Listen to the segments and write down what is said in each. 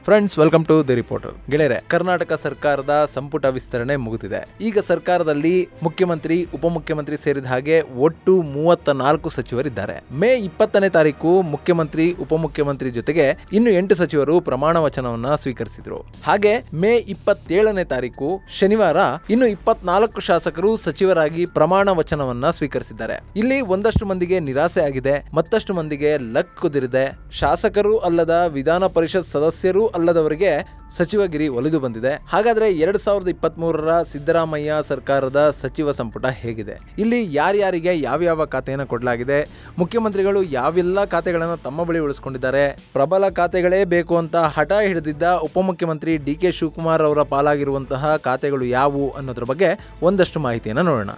friends welcome to the reporter ಗೆಳೆಯರೆ ಕರ್ನಾಟಕ ಸರ್ಕಾರದ ಸಂಪುಟ ವಿಸ್ತರಣೆ ಮುಗಿದಿದೆ ಈಗ ಸರ್ಕಾರದಲ್ಲಿ ಮುಖ್ಯಮಂತ್ರಿ ಉಪಮುಖ್ಯಮಂತ್ರಿ ಸೇರಿದ ಹಾಗೆ ಒಟ್ಟು ಮೂವತ್ತ ನಾಲ್ಕು ಸಚಿವರಿದ್ದಾರೆ ಮೇ ಇಪ್ಪತ್ತನೇ ತಾರೀಕು ಮುಖ್ಯಮಂತ್ರಿ ಉಪಮುಖ್ಯಮಂತ್ರಿ ಜೊತೆಗೆ ಇನ್ನು ಎಂಟು ಸಚಿವರು ಪ್ರಮಾಣ ವಚನವನ್ನ ಸ್ವೀಕರಿಸಿದ್ರು ಹಾಗೆ ಮೇ ಇಪ್ಪತ್ತೇಳನೇ ತಾರೀಕು ಶನಿವಾರ ಇನ್ನು ಇಪ್ಪತ್ನಾಲ್ಕು ಶಾಸಕರು ಸಚಿವರಾಗಿ ಪ್ರಮಾಣ ವಚನವನ್ನ ಸ್ವೀಕರಿಸಿದ್ದಾರೆ ಇಲ್ಲಿ ಒಂದಷ್ಟು ಮಂದಿಗೆ ನಿರಾಸೆ ಆಗಿದೆ ಮತ್ತಷ್ಟು ಮಂದಿಗೆ ಲಕ್ ಕುದಿರಿದೆ ಶಾಸಕರು ಅಲ್ಲದ ವಿಧಾನ ಪರಿಷತ್ ಸದಸ್ಯರು ಅಲ್ಲದವರಿಗೆ ಸಚಿವಗಿರಿ ಒಲಿದು ಬಂದಿದೆ ಹಾಗಾದ್ರೆ ಎರಡ್ ಸಾವಿರದ ಇಪ್ಪತ್ತ್ ಮೂರರ ಸಿದ್ದರಾಮಯ್ಯ ಸರ್ಕಾರದ ಸಚಿವ ಸಂಪುಟ ಹೇಗಿದೆ ಇಲ್ಲಿ ಯಾರ್ಯಾರಿಗೆ ಯಾವ್ಯಾವ ಖಾತೆಯನ್ನು ಕೊಡಲಾಗಿದೆ ಮುಖ್ಯಮಂತ್ರಿಗಳು ಯಾವೆಲ್ಲ ಖಾತೆಗಳನ್ನು ತಮ್ಮ ಬಳಿ ಉಳಿಸ್ಕೊಂಡಿದ್ದಾರೆ ಪ್ರಬಲ ಖಾತೆಗಳೇ ಬೇಕು ಅಂತ ಹಠ ಹಿಡಿದಿದ್ದ ಉಪಮುಖ್ಯಮಂತ್ರಿ ಡಿ ಕೆ ಶಿವಕುಮಾರ್ ಅವರ ಪಾಲಾಗಿರುವಂತಹ ಖಾತೆಗಳು ಯಾವುವು ಅನ್ನೋದ್ರ ಬಗ್ಗೆ ಒಂದಷ್ಟು ಮಾಹಿತಿಯನ್ನು ನೋಡೋಣ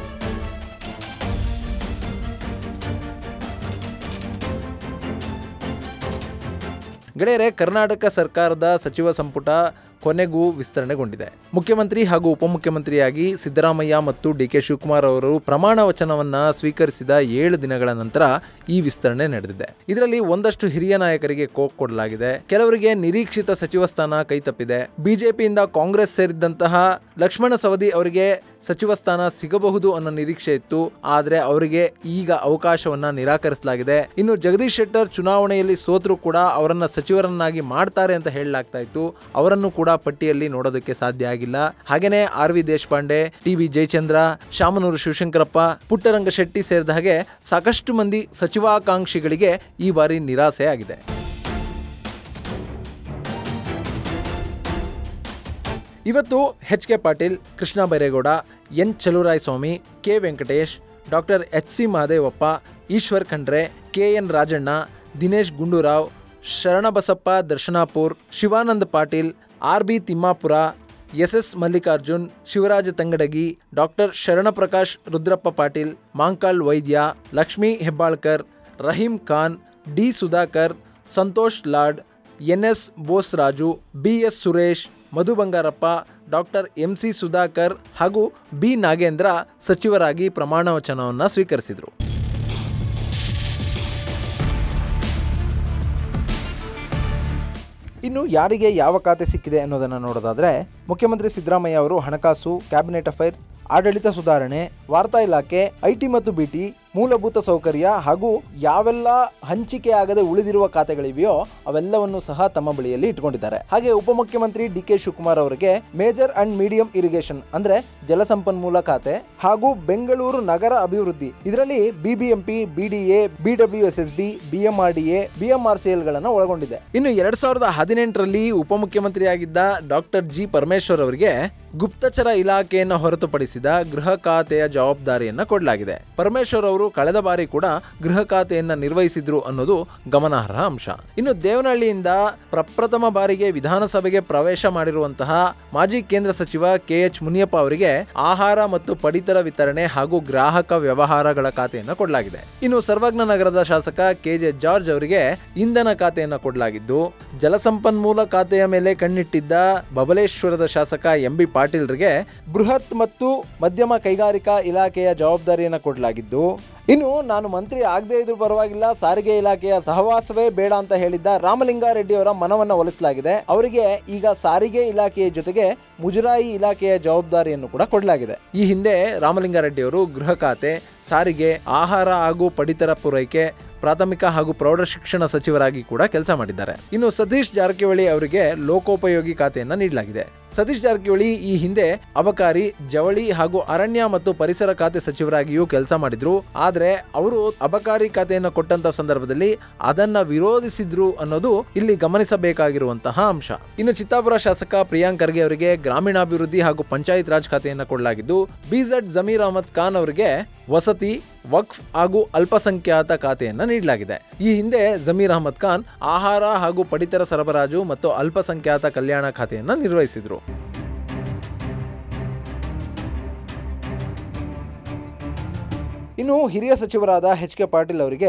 ಗೆಳೆಯರೆ ಕರ್ನಾಟಕ ಸರ್ಕಾರದ ಸಚಿವ ಸಂಪುಟ ಕೊನೆಗೂ ವಿಸ್ತರಣೆಗೊಂಡಿದೆ ಮುಖ್ಯಮಂತ್ರಿ ಹಾಗೂ ಉಪಮುಖ್ಯಮಂತ್ರಿಯಾಗಿ ಸಿದ್ದರಾಮಯ್ಯ ಮತ್ತು ಡಿ ಕೆ ಶಿವಕುಮಾರ್ ಅವರು ಪ್ರಮಾಣ ವಚನವನ್ನ ಸ್ವೀಕರಿಸಿದ ಏಳು ದಿನಗಳ ನಂತರ ಈ ವಿಸ್ತರಣೆ ನಡೆದಿದೆ ಇದರಲ್ಲಿ ಒಂದಷ್ಟು ಹಿರಿಯ ನಾಯಕರಿಗೆ ಕೋಕ್ ಕೊಡಲಾಗಿದೆ ಕೆಲವರಿಗೆ ನಿರೀಕ್ಷಿತ ಸಚಿವ ಸ್ಥಾನ ಕೈತಪ್ಪಿದೆ ಬಿಜೆಪಿಯಿಂದ ಕಾಂಗ್ರೆಸ್ ಸೇರಿದಂತಹ ಲಕ್ಷ್ಮಣ ಸವದಿ ಅವರಿಗೆ ಸಚಿವ ಸ್ಥಾನ ಸಿಗಬಹುದು ಅನ್ನೋ ನಿರೀಕ್ಷೆ ಇತ್ತು ಆದರೆ ಅವರಿಗೆ ಈಗ ಅವಕಾಶವನ್ನ ನಿರಾಕರಿಸಲಾಗಿದೆ ಇನ್ನು ಜಗದೀಶ್ ಶೆಟ್ಟರ್ ಚುನಾವಣೆಯಲ್ಲಿ ಸೋತರೂ ಕೂಡ ಅವರನ್ನ ಸಚಿವರನ್ನಾಗಿ ಮಾಡ್ತಾರೆ ಅಂತ ಹೇಳಲಾಗ್ತಾ ಇತ್ತು ಅವರನ್ನು ಕೂಡ ಪಟ್ಟಿಯಲ್ಲಿ ನೋಡೋದಕ್ಕೆ ಸಾಧ್ಯ ಆಗಿಲ್ಲ ಹಾಗೇನೆ R V Deshpande T V Jayachandra Shamanur Shivashankarappa Puttaranga Shetty ಸೇರಿದ ಹಾಗೆ ಸಾಕಷ್ಟು ಮಂದಿ ಸಚಿವಾಕಾಂಕ್ಷಿಗಳಿಗೆ ಈ ಬಾರಿ ನಿರಾಸೆ ಆಗಿದೆ ಇವತ್ತು H K Patil Krishna Byregowda N Chaluvaraya Swamy K Venkatesh doctor H C Mahadevappa Eshwar Khandre K N Rajanna Dinesh Gundurao Sharanabasappa Darshanapur Shivananda Patil R B Timmapur S S Mallikarjun Shivaraj Tangadagi doctor Sharanprakash Rudrappa Patil Mankal Vaidya Lakshmi Hebbalkar Rahim Khan D Sudhakar Santosh Lad N S Bosaraju B S Suresh Madhu Bangarappa doctor M C Sudhakar ಹಾಗೂ ಬಿ ನಾಗೇಂದ್ರ ಸಚಿವರಾಗಿ ಪ್ರಮಾಣ ವಚನವನ್ನು ಸ್ವೀಕರಿಸಿದರು ಇನ್ನು ಯಾರಿಗೆ ಯಾವ ಖಾತೆ ಸಿಕ್ಕಿದೆ ಅನ್ನೋದನ್ನು ನೋಡೋದಾದರೆ ಮುಖ್ಯಮಂತ್ರಿ ಸಿದ್ದರಾಮಯ್ಯ ಅವರು ಹಣಕಾಸು ಕ್ಯಾಬಿನೆಟ್ ಅಫೈರ್ಸ್ ಆಡಳಿತ ಸುಧಾರಣೆ ವಾರ್ತಾ ಇಲಾಖೆ ಐಟಿ ಮತ್ತು ಬಿಟಿ ಮೂಲಭೂತ ಸೌಕರ್ಯ ಹಾಗೂ ಯಾವೆಲ್ಲ ಹಂಚಿಕೆ ಆಗದೆ ಉಳಿದಿರುವ ಖಾತೆಗಳಿವೆಯೋ ಅವೆಲ್ಲವನ್ನು ಸಹ ತಮ್ಮ ಬಳಿಯಲ್ಲಿ ಇಟ್ಕೊಂಡಿದ್ದಾರೆ ಹಾಗೆ ಉಪಮುಖ್ಯಮಂತ್ರಿ ಡಿ ಕೆ ಶಿವಕುಮಾರ್ ಅವರಿಗೆ ಮೇಜರ್ ಅಂಡ್ ಮೀಡಿಯಂ ಇರಿಗೇಷನ್ ಅಂದ್ರೆ ಜಲಸಂಪನ್ಮೂಲ ಖಾತೆ ಹಾಗೂ ಬೆಂಗಳೂರು ನಗರ ಅಭಿವೃದ್ಧಿ ಇದರಲ್ಲಿ BBMP BDA BW S S B BMRDA BMRCL ಗಳನ್ನು ಒಳಗೊಂಡಿದೆ ಇನ್ನು ಎರಡ್ ಸಾವಿರದ ಹದಿನೆಂಟರಲ್ಲಿ ಉಪಮುಖ್ಯಮಂತ್ರಿಯಾಗಿದ್ದ ಡಾಕ್ಟರ್ ಜಿ ಪರಮೇಶ್ವರ್ ಅವರಿಗೆ ಗುಪ್ತಚರ ಇಲಾಖೆಯನ್ನು ಹೊರತುಪಡಿಸಿದ ಗೃಹ ಖಾತೆಯ ಜವಾಬ್ದಾರಿಯನ್ನ ಕೊಡಲಾಗಿದೆ ಪರಮೇಶ್ವರ್ ಅವರು ಕಳೆದ ಬಾರಿ ಕೂಡ ಗೃಹ ಖಾತೆಯನ್ನ ನಿರ್ವಹಿಸಿದ್ರು ಅನ್ನೋದು ಗಮನಾರ್ಹ ಅಂಶ ಇನ್ನು ದೇವನಹಳ್ಳಿಯಿಂದ ಪ್ರಪ್ರಥಮ ಬಾರಿಗೆ ವಿಧಾನಸಭೆಗೆ ಪ್ರವೇಶ ಮಾಡಿರುವಂತಹ ಮಾಜಿ ಕೇಂದ್ರ ಸಚಿವ ಕೆ ಎಚ್ ಮುನಿಯಪ್ಪ ಅವರಿಗೆ ಆಹಾರ ಮತ್ತು ಪಡಿತರ ವಿತರಣೆ ಹಾಗೂ ಗ್ರಾಹಕ ವ್ಯವಹಾರಗಳ ಖಾತೆಯನ್ನ ಕೊಡಲಾಗಿದೆ ಇನ್ನು ಸರ್ವಜ್ಞ ನಗರದ ಶಾಸಕ ಕೆ ಜೆ ಜಾರ್ಜ್ ಅವರಿಗೆ ಇಂಧನ ಖಾತೆಯನ್ನ ಕೊಡಲಾಗಿದ್ದು ಜಲಸಂಪನ್ಮೂಲ ಖಾತೆಯ ಮೇಲೆ ಕಣ್ಣಿಟ್ಟಿದ್ದ ಬಬಲೇಶ್ವರದ ಶಾಸಕ ಎಂ ಬಿ ಪಾಟೀಲ್ರಿಗೆ ಬೃಹತ್ ಮತ್ತು ಮಧ್ಯಮ ಕೈಗಾರಿಕಾ ಇಲಾಖೆಯ ಜವಾಬ್ದಾರಿಯನ್ನು ಕೊಡಲಾಗಿದ್ದು ಇನ್ನು ನಾನು ಮಂತ್ರಿ ಆಗದೇ ಇದ್ರೂ ಪರವಾಗಿಲ್ಲ ಸಾರಿಗೆ ಇಲಾಖೆಯ ಸಹವಾಸವೇ ಬೇಡ ಅಂತ ಹೇಳಿದ್ದ ರಾಮಲಿಂಗಾರೆಡ್ಡಿ ಅವರ ಮನವನ್ನ ಒಲಿಸಲಾಗಿದೆ ಅವರಿಗೆ ಈಗ ಸಾರಿಗೆ ಇಲಾಖೆಯ ಜೊತೆಗೆ ಮುಜರಾಯಿ ಇಲಾಖೆಯ ಜವಾಬ್ದಾರಿಯನ್ನು ಕೂಡ ಕೊಡಲಾಗಿದೆ ಈ ಹಿಂದೆ ರಾಮಲಿಂಗಾರೆಡ್ಡಿ ಅವರು ಗೃಹ ಖಾತೆ ಸಾರಿಗೆ ಆಹಾರ ಹಾಗೂ ಪಡಿತರ ಪೂರೈಕೆ ಪ್ರಾಥಮಿಕ ಹಾಗೂ ಪ್ರೌಢ ಶಿಕ್ಷಣ ಸಚಿವರಾಗಿ ಕೂಡ ಕೆಲಸ ಮಾಡಿದ್ದಾರೆ ಇನ್ನು ಸತೀಶ್ ಜಾರಕಿಹೊಳಿ ಅವರಿಗೆ ಲೋಕೋಪಯೋಗಿ ಖಾತೆಯನ್ನ ನೀಡಲಾಗಿದೆ ಸತೀಶ್ ಜಾರಕಿಹೊಳಿ ಈ ಹಿಂದೆ ಅಬಕಾರಿ ಜವಳಿ ಹಾಗೂ ಅರಣ್ಯ ಮತ್ತು ಪರಿಸರ ಖಾತೆ ಸಚಿವರಾಗಿಯೂ ಕೆಲಸ ಮಾಡಿದ್ರು ಆದ್ರೆ ಅವರು ಅಬಕಾರಿ ಖಾತೆಯನ್ನು ಕೊಟ್ಟಂತ ಸಂದರ್ಭದಲ್ಲಿ ಅದನ್ನ ವಿರೋಧಿಸಿದ್ರು ಅನ್ನೋದು ಇಲ್ಲಿ ಗಮನಿಸಬೇಕಾಗಿರುವಂತಹ ಅಂಶ ಇನ್ನು ಚಿತ್ತಾಪುರ ಶಾಸಕ ಪ್ರಿಯಾಂಕ್ ಖರ್ಗೆ ಅವರಿಗೆ ಗ್ರಾಮೀಣಾಭಿವೃದ್ಧಿ ಹಾಗೂ ಪಂಚಾಯತ್ ರಾಜ್ ಖಾತೆಯನ್ನು ಕೊಡಲಾಗಿದ್ದು ಬಿಜೆಡ್ ಜಮೀರ್ ಅಹಮದ್ ಖಾನ್ ಅವರಿಗೆ ವಸತಿ ವಕ್ಫ್ ಹಾಗೂ ಅಲ್ಪಸಂಖ್ಯಾತ ಖಾತೆಯನ್ನು ನೀಡಲಾಗಿದೆ ಈ ಹಿಂದೆ ಜಮೀರ್ ಅಹಮದ್ ಖಾನ್ ಆಹಾರ ಹಾಗೂ ಪಡಿತರ ಸರಬರಾಜು ಮತ್ತು ಅಲ್ಪಸಂಖ್ಯಾತ ಕಲ್ಯಾಣ ಖಾತೆಯನ್ನು ನಿರ್ವಹಿಸಿದರು ಇನ್ನು ಹಿರಿಯ ಸಚಿವರಾದ ಎಚ್ ಕೆ ಪಾಟೀಲ್ ಅವರಿಗೆ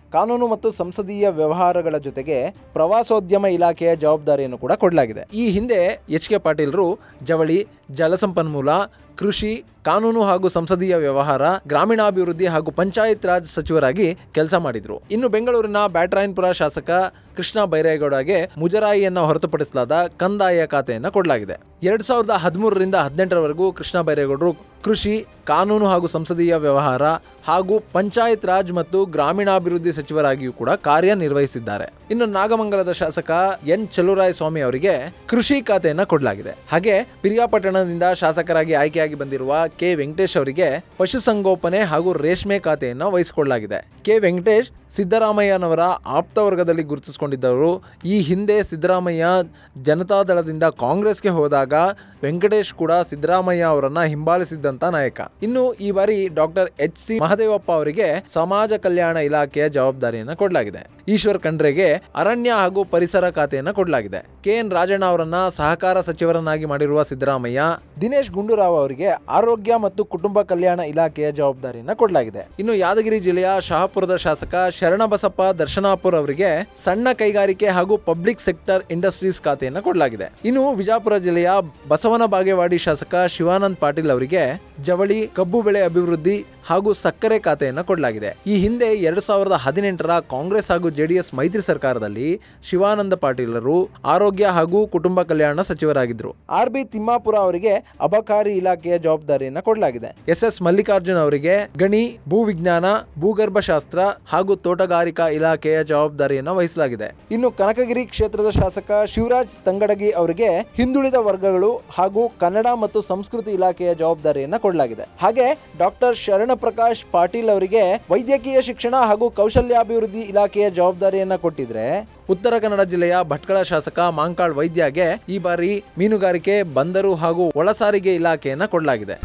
ಕಾನೂನು ಮತ್ತು ಸಂಸದೀಯ ವ್ಯವಹಾರಗಳ ಜೊತೆಗೆ ಪ್ರವಾಸೋದ್ಯಮ ಇಲಾಖೆಯ ಜವಾಬ್ದಾರಿಯನ್ನು ಕೂಡ ಕೊಡಲಾಗಿದೆ ಈ ಹಿಂದೆ ಎಚ್ ಕೆ ಪಾಟೀಲ್ರು ಜವಳಿ ಜಲಸಂಪನ್ಮೂಲ ಕೃಷಿ ಕಾನೂನು ಹಾಗೂ ಸಂಸದೀಯ ವ್ಯವಹಾರ ಗ್ರಾಮೀಣಾಭಿವೃದ್ಧಿ ಹಾಗೂ ಪಂಚಾಯತ್ ರಾಜ್ ಸಚಿವರಾಗಿ ಕೆಲಸ ಮಾಡಿದ್ರು ಇನ್ನು ಬೆಂಗಳೂರಿನ ಬ್ಯಾಟ್ರಾಯನ್ಪುರ ಶಾಸಕ ಕೃಷ್ಣ ಬೈರೇಗೌಡಗೆ ಮುಜರಾಯಿಯನ್ನು ಹೊರತುಪಡಿಸಲಾದ ಕಂದಾಯ ಖಾತೆಯನ್ನು ಕೊಡಲಾಗಿದೆ ಎರಡ್ ಸಾವಿರದ ಹದಿಮೂರರಿಂದ ಹದಿನೆಂಟರವರೆಗೂ ಕೃಷ್ಣ ಬೈರೇಗೌಡರು ಕೃಷಿ ಕಾನೂನು ಹಾಗೂ ಸಂಸದೀಯ ವ್ಯವಹಾರ ಹಾಗೂ ಪಂಚಾಯತ್ ರಾಜ್ ಮತ್ತು ಗ್ರಾಮೀಣಾಭಿವೃದ್ಧಿ ಸಚಿವರಾಗಿಯೂ ಕೂಡ ಕಾರ್ಯನಿರ್ವಹಿಸಿದ್ದಾರೆ ಇನ್ನು ನಾಗಮಂಗಲದ ಶಾಸಕ ಎನ್ ಚಲುರಾಯ ಸ್ವಾಮಿ ಅವರಿಗೆ ಕೃಷಿ ಖಾತೆಯನ್ನ ಕೊಡಲಾಗಿದೆ ಹಾಗೆ ಪಿರಿಯಾಪಟ್ಟಣದಿಂದ ಶಾಸಕರಾಗಿ ಆಯ್ಕೆಯಾಗಿ ಬಂದಿರುವ ಕೆ ವೆಂಕಟೇಶ್ ಅವರಿಗೆ ಪಶುಸಂಗೋಪನೆ ಹಾಗೂ ರೇಷ್ಮೆ ಖಾತೆಯನ್ನು ವಹಿಸಿಕೊಳ್ಳಲಾಗಿದೆ ಕೆ ವೆಂಕಟೇಶ್ ಸಿದ್ದರಾಮಯ್ಯನವರ ಆಪ್ತ ವರ್ಗದಲ್ಲಿ ಗುರುತಿಸಿಕೊಂಡಿದ್ದವರು ಈ ಹಿಂದೆ ಸಿದ್ದರಾಮಯ್ಯ ಜನತಾದಳದಿಂದ ಕಾಂಗ್ರೆಸ್ಗೆ ಹೋದಾಗ ವೆಂಕಟೇಶ್ ಕೂಡ ಸಿದ್ದರಾಮಯ್ಯ ಅವರನ್ನ ಹಿಂಬಾಲಿಸಿದ್ದಂತ ನಾಯಕ ಇನ್ನು ಈ ಬಾರಿ ಡಾಕ್ಟರ್ ಎಚ್ ಸಿ ಮಹದೇವಪ್ಪ ಅವರಿಗೆ ಸಮಾಜ ಕಲ್ಯಾಣ ಇಲಾಖೆಯ ಜವಾಬ್ದಾರಿಯನ್ನು ಕೊಡಲಾಗಿದೆ ಈಶ್ವರ್ ಖಂಡ್ರೆಗೆ ಅರಣ್ಯ ಹಾಗೂ ಪರಿಸರ ಖಾತೆಯನ್ನು ಕೊಡಲಾಗಿದೆ ಕೆ ಎನ್ ರಾಜಣ್ಣ ಅವರನ್ನ ಸಹಕಾರ ಸಚಿವರನ್ನಾಗಿ ಮಾಡಿರುವ ಸಿದ್ದರಾಮಯ್ಯ ದಿನೇಶ್ ಗುಂಡೂರಾವ್ ಅವರಿಗೆ ಆರೋಗ್ಯ ಮತ್ತು ಕುಟುಂಬ ಕಲ್ಯಾಣ ಇಲಾಖೆಯ ಜವಾಬ್ದಾರಿಯನ್ನು ಕೊಡಲಾಗಿದೆ ಇನ್ನು ಯಾದಗಿರಿ ಜಿಲ್ಲೆಯ ಶಹಾಪುರದ ಶಾಸಕ ಶರಣಬಸಪ್ಪ ದರ್ಶನಾಪುರ್ ಅವರಿಗೆ ಸಣ್ಣ ಕೈಗಾರಿಕೆ ಹಾಗೂ ಪಬ್ಲಿಕ್ ಸೆಕ್ಟರ್ ಇಂಡಸ್ಟ್ರೀಸ್ ಖಾತೆಯನ್ನು ಕೊಡಲಾಗಿದೆ ಇನ್ನು ವಿಜಾಪುರ ಜಿಲ್ಲೆಯ ಬಸವನ ಬಾಗೇವಾಡಿ ಶಾಸಕ ಶಿವಾನಂದ್ ಪಾಟೀಲ್ ಅವರಿಗೆ ಜವಳಿ ಕಬ್ಬು ಬೆಳೆ ಅಭಿವೃದ್ಧಿ ಹಾಗೂ ಸಕ್ಕರೆ ಖಾತೆಯನ್ನು ಕೊಡಲಾಗಿದೆ ಈ ಹಿಂದೆ ಎರಡ್ ಸಾವಿರದ ಹದಿನೆಂಟರ ಕಾಂಗ್ರೆಸ್ ಹಾಗೂ ಜೆಡಿಎಸ್ ಮೈತ್ರಿ ಸರ್ಕಾರದಲ್ಲಿ ಶಿವಾನಂದ ಪಾಟೀಲರು ಆರೋಗ್ಯ ಹಾಗೂ ಕುಟುಂಬ ಕಲ್ಯಾಣ ಸಚಿವರಾಗಿದ್ದರು ಆರ್ ಬಿ ತಿಮ್ಮಾಪುರ ಅವರಿಗೆ ಅಬಕಾರಿ ಇಲಾಖೆಯ ಜವಾಬ್ದಾರಿಯನ್ನು ಕೊಡಲಾಗಿದೆ ಎಸ್ ಎಸ್ ಮಲ್ಲಿಕಾರ್ಜುನ್ ಅವರಿಗೆ ಗಣಿ ಭೂವಿಜ್ಞಾನ ಭೂಗರ್ಭಶಾಸ್ತ್ರ ಹಾಗೂ ತೋಟಗಾರಿಕಾ ಇಲಾಖೆಯ ಜವಾಬ್ದಾರಿಯನ್ನು ವಹಿಸಲಾಗಿದೆ ಇನ್ನು ಕನಕಗಿರಿ ಕ್ಷೇತ್ರದ ಶಾಸಕ ಶಿವರಾಜ್ ತಂಗಡಗಿ ಅವರಿಗೆ ಹಿಂದುಳಿದ ವರ್ಗಗಳು ಹಾಗೂ ಕನ್ನಡ ಮತ್ತು ಸಂಸ್ಕೃತಿ ಇಲಾಖೆಯ ಜವಾಬ್ದಾರಿಯನ್ನು ಕೊಡಲಾಗಿದೆ ಹಾಗೆ ಡಾಕ್ಟರ್ ಶರಣ ಪ್ರಕಾಶ್ ಪಾಟೀಲ್ ಅವರಿಗೆ ವೈದ್ಯಕೀಯ ಶಿಕ್ಷಣ ಹಾಗೂ ಕೌಶಲ್ಯಾಭಿವೃದ್ಧಿ ಇಲಾಖೆಯ ಜವಾಬ್ದಾರಿಯನ್ನ ಕೊಟ್ಟಿದ್ರೆ ಉತ್ತರ ಕನ್ನಡ ಜಿಲ್ಲೆಯ ಭಟ್ಕಳ ಶಾಸಕ ಮಾಂಕಾಳ್ ವೈದ್ಯಗೆ ಈ ಬಾರಿ ಮೀನುಗಾರಿಕೆ ಬಂದರು ಹಾಗೂ ಒಳಸಾರಿಗೆ ಇಲಾಖೆಯನ್ನ ಕೊಡಲಾಗಿದೆ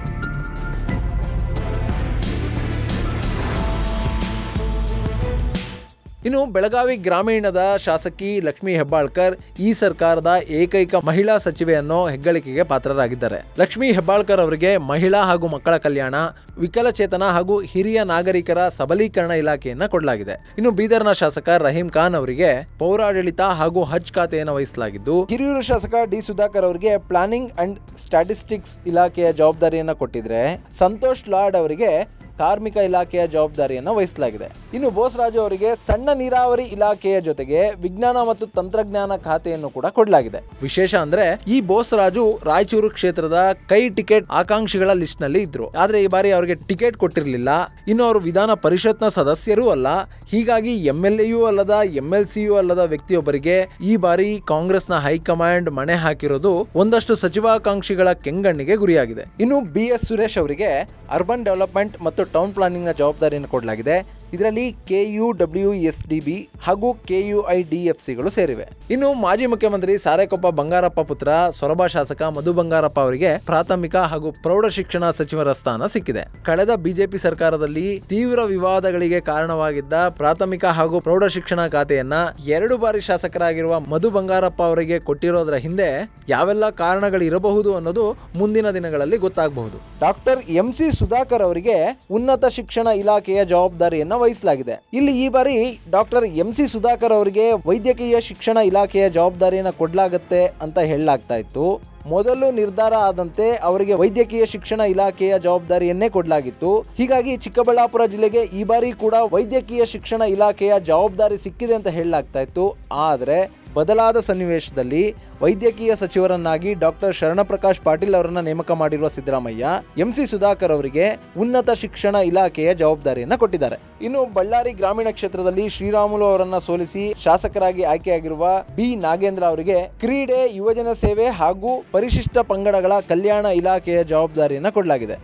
ಇನ್ನು ಬೆಳಗಾವಿ ಗ್ರಾಮೀಣದ ಶಾಸಕಿ ಲಕ್ಷ್ಮೀ ಹೆಬ್ಬಾಳ್ಕರ್ ಈ ಸರ್ಕಾರದ ಏಕೈಕ ಮಹಿಳಾ ಸಚಿವೆ ಅನ್ನೋ ಹೆಗ್ಗಳಿಕೆಗೆ ಪಾತ್ರರಾಗಿದ್ದಾರೆ ಲಕ್ಷ್ಮೀ ಹೆಬ್ಬಾಳ್ಕರ್ ಅವರಿಗೆ ಮಹಿಳಾ ಹಾಗೂ ಮಕ್ಕಳ ಕಲ್ಯಾಣ ವಿಕಲಚೇತನ ಹಾಗೂ ಹಿರಿಯ ನಾಗರಿಕರ ಸಬಲೀಕರಣ ಇಲಾಖೆಯನ್ನ ಕೊಡಲಾಗಿದೆ ಇನ್ನು ಬೀದರ್ನ ಶಾಸಕ ರಹೀಂ ಖಾನ್ ಅವರಿಗೆ ಪೌರಾಡಳಿತ ಹಾಗೂ ಹಜ್ ಖಾತೆಯನ್ನು ವಹಿಸಲಾಗಿದ್ದು ಹಿರಿಯೂರು ಶಾಸಕ ಡಿ ಸುಧಾಕರ್ ಅವರಿಗೆ ಪ್ಲಾನಿಂಗ್ ಅಂಡ್ ಸ್ಟ್ಯಾಟಿಸ್ಟಿಕ್ಸ್ ಇಲಾಖೆಯ ಜವಾಬ್ದಾರಿಯನ್ನ ಕೊಟ್ಟಿದ್ರೆ ಸಂತೋಷ್ ಲಾಡ್ ಅವರಿಗೆ ಕಾರ್ಮಿಕ ಇಲಾಖೆಯ ಜವಾಬ್ದಾರಿಯನ್ನು ವಹಿಸಲಾಗಿದೆ ಇನ್ನು ಬೋಸರಾಜು ಅವರಿಗೆ ಸಣ್ಣ ನೀರಾವರಿ ಇಲಾಖೆಯ ಜೊತೆಗೆ ವಿಜ್ಞಾನ ಮತ್ತು ತಂತ್ರಜ್ಞಾನ ಖಾತೆಯನ್ನು ಕೂಡ ಕೊಡಲಾಗಿದೆ ವಿಶೇಷ ಅಂದ್ರೆ ಈ ಬೋಸರಾಜು ರಾಯಚೂರು ಕ್ಷೇತ್ರದ ಕೈ ಟಿಕೆಟ್ ಆಕಾಂಕ್ಷಿಗಳ ಲಿಸ್ಟ್ ನಲ್ಲಿ ಇದ್ರು ಆದ್ರೆ ಈ ಬಾರಿ ಅವರಿಗೆ ಟಿಕೆಟ್ ಕೊಟ್ಟಿರಲಿಲ್ಲ ಇನ್ನು ಅವರು ವಿಧಾನ ಪರಿಷತ್ನ ಸದಸ್ಯರೂ ಅಲ್ಲ ಹೀಗಾಗಿ ಎಂ ಎಲ್ ಎಯೂ ಅಲ್ಲದ ಎಂ ಎಲ್ ಸಿಯೂ ಅಲ್ಲದ ವ್ಯಕ್ತಿಯೊಬ್ಬರಿಗೆ ಈ ಬಾರಿ ಕಾಂಗ್ರೆಸ್ನ ಹೈಕಮಾಂಡ್ ಮಣೆ ಹಾಕಿರೋದು ಒಂದಷ್ಟು ಸಚಿವಾಕಾಂಕ್ಷಿಗಳ ಕೆಂಗಣ್ಣಿಗೆ ಗುರಿಯಾಗಿದೆ ಇನ್ನು ಬಿ ಎಸ್ ಸುರೇಶ್ ಅವರಿಗೆ ಅರ್ಬನ್ ಡೆವಲಪ್ಮೆಂಟ್ ಮತ್ತು ಟೌನ್ ಪ್ಲಾನಿಂಗ್ನ ಜವಾಬ್ದಾರಿಯನ್ನು ಕೊಡಲಾಗಿದೆ ಇದರಲ್ಲಿ K U W S D B ಹಾಗೂ K U I D F ಸಿಗಳು ಸೇರಿವೆ ಇನ್ನು ಮಾಜಿ ಮುಖ್ಯಮಂತ್ರಿ ಸಾರೇಕೊಪ್ಪ ಬಂಗಾರಪ್ಪ ಪುತ್ರ ಸೊರಬ ಶಾಸಕ ಮಧು ಬಂಗಾರಪ್ಪ ಅವರಿಗೆ ಪ್ರಾಥಮಿಕ ಹಾಗೂ ಪ್ರೌಢ ಶಿಕ್ಷಣ ಸಚಿವರ ಸ್ಥಾನ ಸಿಕ್ಕಿದೆ ಕಳೆದ ಬಿಜೆಪಿ ಸರ್ಕಾರದಲ್ಲಿ ತೀವ್ರ ವಿವಾದಗಳಿಗೆ ಕಾರಣವಾಗಿದ್ದ ಪ್ರಾಥಮಿಕ ಹಾಗೂ ಪ್ರೌಢ ಶಿಕ್ಷಣ ಖಾತೆಯನ್ನ ಎರಡು ಬಾರಿ ಶಾಸಕರಾಗಿರುವ ಮಧು ಬಂಗಾರಪ್ಪ ಅವರಿಗೆ ಕೊಟ್ಟಿರೋದ್ರ ಹಿಂದೆ ಯಾವೆಲ್ಲ ಕಾರಣಗಳಿರಬಹುದು ಅನ್ನೋದು ಮುಂದಿನ ದಿನಗಳಲ್ಲಿ ಗೊತ್ತಾಗಬಹುದು ಡಾಕ್ಟರ್ ಎಂ ಸಿ ಸುಧಾಕರ್ ಅವರಿಗೆ ಉನ್ನತ ಶಿಕ್ಷಣ ಇಲಾಖೆಯ ಜವಾಬ್ದಾರಿಯನ್ನ ವಹಿಸಲಾಗಿದೆ ಇಲ್ಲಿ ಈ ಬಾರಿ ಡಾಕ್ಟರ್ ಎಂ ಸಿ ಸುಧಾಕರ್ ಅವರಿಗೆ ವೈದ್ಯಕೀಯ ಶಿಕ್ಷಣ ಇಲಾಖೆಯ ಜವಾಬ್ದಾರಿಯನ್ನ ಕೊಡ್ಲಾಗತ್ತೆ ಅಂತ ಹೇಳಲಾಗ್ತಾ ಇತ್ತು ಮೊದಲು ನಿರ್ಧಾರ ಆದಂತೆ ಅವರಿಗೆ ವೈದ್ಯಕೀಯ ಶಿಕ್ಷಣ ಇಲಾಖೆಯ ಜವಾಬ್ದಾರಿಯನ್ನೇ ಕೊಡಲಾಗಿತ್ತು ಹೀಗಾಗಿ ಚಿಕ್ಕಬಳ್ಳಾಪುರ ಜಿಲ್ಲೆಗೆ ಈ ಬಾರಿ ಕೂಡ ವೈದ್ಯಕೀಯ ಶಿಕ್ಷಣ ಇಲಾಖೆಯ ಜವಾಬ್ದಾರಿ ಸಿಕ್ಕಿದೆ ಅಂತ ಹೇಳಲಾಗ್ತಾ ಇತ್ತು ಆದರೆ ಬದಲಾದ ಸನ್ನಿವೇಶದಲ್ಲಿ ವೈದ್ಯಕೀಯ ಸಚಿವರನ್ನಾಗಿ ಡಾಕ್ಟರ್ ಶರಣಪ್ರಕಾಶ್ ಪಾಟೀಲ್ ಅವರನ್ನ ನೇಮಕ ಮಾಡಿರುವ ಸಿದ್ದರಾಮಯ್ಯ ಎಂ ಸಿ ಸುಧಾಕರ್ ಅವರಿಗೆ ಉನ್ನತ ಶಿಕ್ಷಣ ಇಲಾಖೆಯ ಜವಾಬ್ದಾರಿಯನ್ನ ಕೊಟ್ಟಿದ್ದಾರೆ ಇನ್ನು ಬಳ್ಳಾರಿ ಗ್ರಾಮೀಣ ಕ್ಷೇತ್ರದಲ್ಲಿ ಶ್ರೀರಾಮುಲು ಅವರನ್ನ ಸೋಲಿಸಿ ಶಾಸಕರಾಗಿ ಆಯ್ಕೆಯಾಗಿರುವ ಬಿ ನಾಗೇಂದ್ರ ಅವರಿಗೆ ಕ್ರೀಡೆ ಯುವಜನ ಸೇವೆ ಹಾಗೂ ಪರಿಶಿಷ್ಟ ಪಂಗಡಗಳ ಕಲ್ಯಾಣ ಇಲಾಖೆಯ ಜವಾಬ್ದಾರಿಯನ್ನ ಕೊಡಲಾಗಿದೆ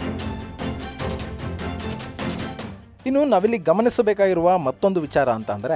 ಇನ್ನು ನಾವಿಲ್ಲಿ ಗಮನಿಸಬೇಕಾಗಿರುವ ಮತ್ತೊಂದು ವಿಚಾರ ಅಂತ ಅಂದರೆ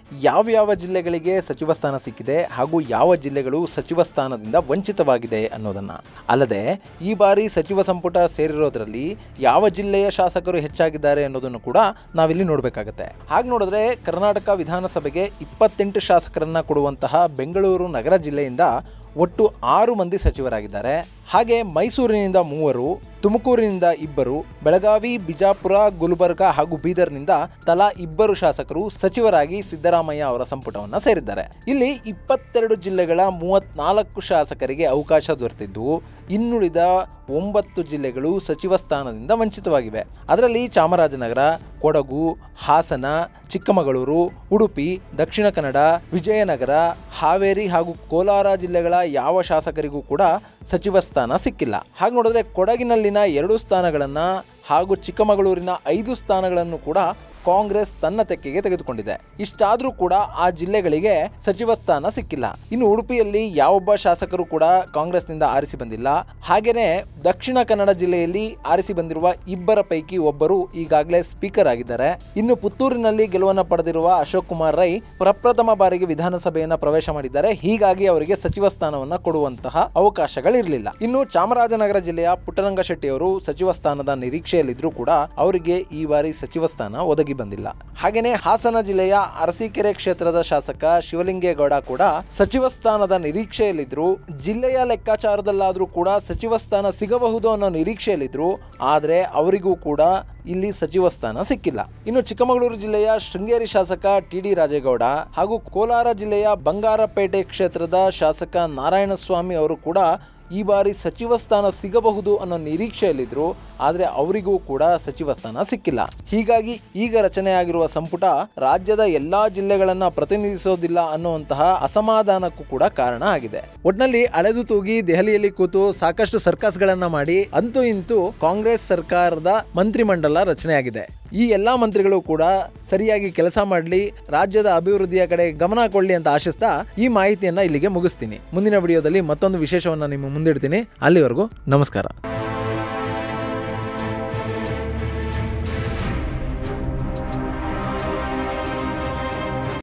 ಯಾವ್ಯಾವ ಜಿಲ್ಲೆಗಳಿಗೆ ಸಚಿವ ಸ್ಥಾನ ಸಿಕ್ಕಿದೆ ಹಾಗೂ ಯಾವ ಜಿಲ್ಲೆಗಳು ಸಚಿವ ಸ್ಥಾನದಿಂದ ವಂಚಿತವಾಗಿದೆ ಅನ್ನೋದನ್ನ ಅಲ್ಲದೆ ಈ ಬಾರಿ ಸಚಿವ ಸಂಪುಟ ಸೇರಿರೋದ್ರಲ್ಲಿ ಯಾವ ಜಿಲ್ಲೆಯ ಶಾಸಕರು ಹೆಚ್ಚಾಗಿದ್ದಾರೆ ಅನ್ನೋದನ್ನು ಕೂಡ ನಾವಿಲ್ಲಿ ನೋಡಬೇಕಾಗತ್ತೆ ಹಾಗೆ ನೋಡಿದ್ರೆ ಕರ್ನಾಟಕ ವಿಧಾನಸಭೆಗೆ ಇಪ್ಪತ್ತೆಂಟು ಶಾಸಕರನ್ನ ಕೊಡುವಂತಹ ಬೆಂಗಳೂರು ನಗರ ಜಿಲ್ಲೆಯಿಂದ ಒಟ್ಟು ಆರು ಮಂದಿ ಸಚಿವರಾಗಿದ್ದಾರೆ ಹಾಗೆ ಮೈಸೂರಿನಿಂದ ಮೂವರು ತುಮಕೂರಿನಿಂದ ಇಬ್ಬರು ಬೆಳಗಾವಿ ಬಿಜಾಪುರ ಗುಲ್ಬರ್ಗ ಹಾಗೂ ಬೀದರ್ನಿಂದ ತಲಾ ಇಬ್ಬರು ಶಾಸಕರು ಸಚಿವರಾಗಿ ಸಿದ್ದರಾಮಯ್ಯ ಅವರ ಸಂಪುಟವನ್ನ ಸೇರಿದ್ದಾರೆ ಇಲ್ಲಿ ಇಪ್ಪತ್ತೆರಡು ಜಿಲ್ಲೆಗಳ ಮೂವತ್ನಾಲ್ಕು ಶಾಸಕರಿಗೆ ಅವಕಾಶ ದೊರೆತಿದ್ದು ಇನ್ನುಳಿದ ಒಂಬತ್ತು ಜಿಲ್ಲೆಗಳು ಸಚಿವ ಸ್ಥಾನದಿಂದ ವಂಚಿತವಾಗಿವೆ ಅದರಲ್ಲಿ ಚಾಮರಾಜನಗರ ಕೊಡಗು ಹಾಸನ ಚಿಕ್ಕಮಗಳೂರು ಉಡುಪಿ ದಕ್ಷಿಣ ಕನ್ನಡ ವಿಜಯನಗರ ಹಾವೇರಿ ಹಾಗೂ ಕೋಲಾರ ಜಿಲ್ಲೆಗಳ ಯಾವ ಶಾಸಕರಿಗೂ ಕೂಡ ಸಚಿವ ಸ್ಥಾನ ಸಿಕ್ಕಿಲ್ಲ ಹಾಗೆ ನೋಡಿದ್ರೆ ಕೊಡಗಿನಲ್ಲಿನ ಎರಡು ಸ್ಥಾನಗಳನ್ನು ಹಾಗೂ ಚಿಕ್ಕಮಗಳೂರಿನ ಐದು ಸ್ಥಾನಗಳನ್ನು ಕೂಡ ಕಾಂಗ್ರೆಸ್ ತನ್ನ ತೆಕ್ಕೆಗೆ ತೆಗೆದುಕೊಂಡಿದೆ ಇಷ್ಟಾದರೂ ಕೂಡ ಆ ಜಿಲ್ಲೆಗಳಿಗೆ ಸಚಿವ ಸ್ಥಾನ ಸಿಕ್ಕಿಲ್ಲ ಇನ್ನು ಉಡುಪಿಯಲ್ಲಿ ಯಾವೊಬ್ಬ ಶಾಸಕರು ಕೂಡ ಕಾಂಗ್ರೆಸ್ನಿಂದ ಆರಿಸಿ ಬಂದಿಲ್ಲ ಹಾಗೇನೆ ದಕ್ಷಿಣ ಕನ್ನಡ ಜಿಲ್ಲೆಯಲ್ಲಿ ಆರಿಸಿ ಬಂದಿರುವ ಇಬ್ಬರ ಪೈಕಿ ಒಬ್ಬರು ಈಗಾಗಲೇ ಸ್ಪೀಕರ್ ಆಗಿದ್ದಾರೆ ಇನ್ನು ಪುತ್ತೂರಿನಲ್ಲಿ ಗೆಲುವನ್ನು ಪಡೆದಿರುವ ಅಶೋಕ್ ಕುಮಾರ್ ರೈ ಪ್ರಪ್ರಥಮ ಬಾರಿಗೆ ವಿಧಾನಸಭೆಯನ್ನ ಪ್ರವೇಶ ಮಾಡಿದ್ದಾರೆ ಹೀಗಾಗಿ ಅವರಿಗೆ ಸಚಿವ ಸ್ಥಾನವನ್ನ ಕೊಡುವಂತಹ ಅವಕಾಶಗಳಿರಲಿಲ್ಲ ಇನ್ನು ಚಾಮರಾಜನಗರ ಜಿಲ್ಲೆಯ ಪುಟ್ಟರಂಗ ಶೆಟ್ಟಿ ಅವರು ಸಚಿವ ಸ್ಥಾನದ ನಿರೀಕ್ಷೆಯಲ್ಲಿದ್ದರೂ ಕೂಡ ಅವರಿಗೆ ಈ ಬಾರಿ ಸಚಿವ ಸ್ಥಾನ ಒದಗಿ ಬಂದಿಲ್ಲ ಹಾಗೇನೆ ಹಾಸನ ಜಿಲ್ಲೆಯ ಅರಸೀಕೆರೆ ಕ್ಷೇತ್ರದ ಶಾಸಕ ಶಿವಲಿಂಗೇಗೌಡ ಕೂಡ ಸಚಿವ ಸ್ಥಾನದ ನಿರೀಕ್ಷೆಯಲ್ಲಿದ್ರು ಜಿಲ್ಲೆಯ ಲೆಕ್ಕಾಚಾರದಲ್ಲಾದ್ರೂ ಕೂಡ ಸಚಿವ ಸ್ಥಾನ ಸಿಗಬಹುದು ಅನ್ನೋ ನಿರೀಕ್ಷೆಯಲ್ಲಿದ್ರು ಆದ್ರೆ ಅವರಿಗೂ ಕೂಡ ಇಲ್ಲಿ ಸಚಿವ ಸ್ಥಾನ ಸಿಕ್ಕಿಲ್ಲ ಇನ್ನು ಚಿಕ್ಕಮಗಳೂರು ಜಿಲ್ಲೆಯ ಶೃಂಗೇರಿ ಶಾಸಕ ಟಿ ಡಿ ರಾಜೇಗೌಡ ಹಾಗೂ ಕೋಲಾರ ಜಿಲ್ಲೆಯ ಬಂಗಾರಪೇಟೆ ಕ್ಷೇತ್ರದ ಶಾಸಕ ನಾರಾಯಣಸ್ವಾಮಿ ಅವರು ಕೂಡ ಈ ಬಾರಿ ಸಚಿವ ಸ್ಥಾನ ಸಿಗಬಹುದು ಅನ್ನೋ ನಿರೀಕ್ಷೆಯಲ್ಲಿದ್ರು ಆದರೆ ಅವರಿಗೂ ಕೂಡ ಸಚಿವ ಸ್ಥಾನ ಸಿಕ್ಕಿಲ್ಲ ಹೀಗಾಗಿ ಈಗ ರಚನೆಯಾಗಿರುವ ಸಂಪುಟ ರಾಜ್ಯದ ಎಲ್ಲಾ ಜಿಲ್ಲೆಗಳನ್ನ ಪ್ರತಿನಿಧಿಸೋದಿಲ್ಲ ಅನ್ನುವಂತಹ ಅಸಮಾಧಾನಕ್ಕೂ ಕೂಡ ಕಾರಣ ಆಗಿದೆ ಒಟ್ನಲ್ಲಿ ಅಲೆದು ತೂಗಿ ದೆಹಲಿಯಲ್ಲಿ ಕೂತು ಸಾಕಷ್ಟು ಸರ್ಕಸ್ಗಳನ್ನ ಮಾಡಿ ಅಂತೂ ಇಂತೂ ಕಾಂಗ್ರೆಸ್ ಸರ್ಕಾರದ ಮಂತ್ರಿಮಂಡಲ ರಚನೆಯಾಗಿದೆ ಈ ಎಲ್ಲಾ ಮಂತ್ರಿಗಳು ಕೂಡ ಸರಿಯಾಗಿ ಕೆಲಸ ಮಾಡಲಿ ರಾಜ್ಯದ ಅಭಿವೃದ್ಧಿಯ ಕಡೆ ಗಮನ ಕೊಡಲಿ ಅಂತ ಆಶಿಸ್ತಾ ಈ ಮಾಹಿತಿಯನ್ನ ಇಲ್ಲಿಗೆ ಮುಗಿಸ್ತೀನಿ ಮುಂದಿನ ವಿಡಿಯೋದಲ್ಲಿ ಮತ್ತೊಂದು ವಿಶೇಷವನ್ನ ನಿಮ್ಮ ಮುಂದಿಡ್ತೀನಿ ಅಲ್ಲಿವರೆಗೂ ನಮಸ್ಕಾರ